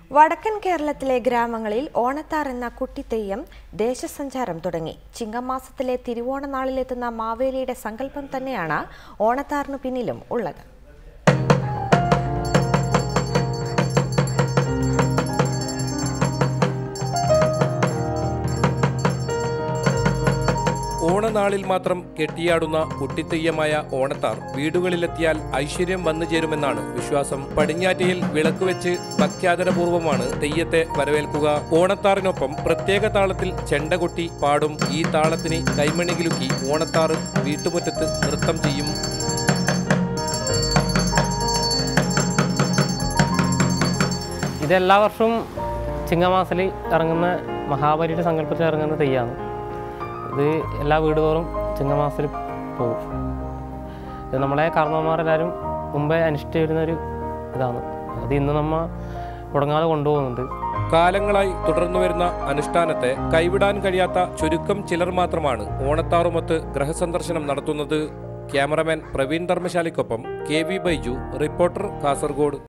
വടക്കൻ കേരളത്തിലെ ഗ്രാമങ്ങളിൽ ഓണത്താർ എന്ന കുട്ടിത്തെയ്യം ദേശസഞ്ചാരം തുടങ്ങി ചിങ്ങമാസത്തിലെ തിരുവോണനാളിലെത്തുന്ന മാവേലിയുടെ സങ്കല്പം തന്നെയാണ് ഓണത്താറിനു പിന്നിലും ഉള്ളത് ഓണനാളിൽ മാത്രം കെട്ടിയാടുന്ന കുട്ടിത്തെയ്യമായ ഓണത്താർ വീടുകളിലെത്തിയാൽ ഐശ്വര്യം വന്നു ചേരുമെന്നാണ് വിശ്വാസം പടിഞ്ഞാറ്റയിൽ വിളക്ക് വെച്ച് ഭക്യാദരപൂർവ്വമാണ് തെയ്യത്തെ വരവേൽക്കുക ഓണത്താറിനൊപ്പം പ്രത്യേക താളത്തിൽ ചെണ്ടകൊട്ടി പാടും ഈ താളത്തിന് കൈമണികിലുക്കി ഓണത്താർ വീട്ടുമുറ്റത്ത് നൃത്തം ചെയ്യും ഇത് എല്ലാ വർഷവും ചിങ്ങമാസത്തിൽ ഇറങ്ങുന്ന മഹാബലിയുടെ സങ്കല്പത്തിൽ ഇറങ്ങുന്ന തെയ്യാണ് ഇത് എല്ലാ വീട് തോറും ചിങ്ങമാസത്തിൽ പോകും ഇത് നമ്മളെ കാരണവന്മാരെല്ലാവരും മുമ്പേ അനുഷ്ഠിച്ചു വരുന്നൊരു ഇതാണ് അത് ഇന്ന് നമ്മ മുടങ്ങാതെ കൊണ്ടുപോകുന്നുണ്ട് കാലങ്ങളായി തുടർന്നു വരുന്ന അനുഷ്ഠാനത്തെ കൈവിടാൻ കഴിയാത്ത ചുരുക്കം ചിലർ മാത്രമാണ് ഓണത്താറുമൊത്ത് ഗ്രഹസന്ദർശനം നടത്തുന്നത് ക്യാമറമാൻ പ്രവീൺ ധർമ്മശാലയ്ക്കൊപ്പം K V Baiju reporter Kasaragod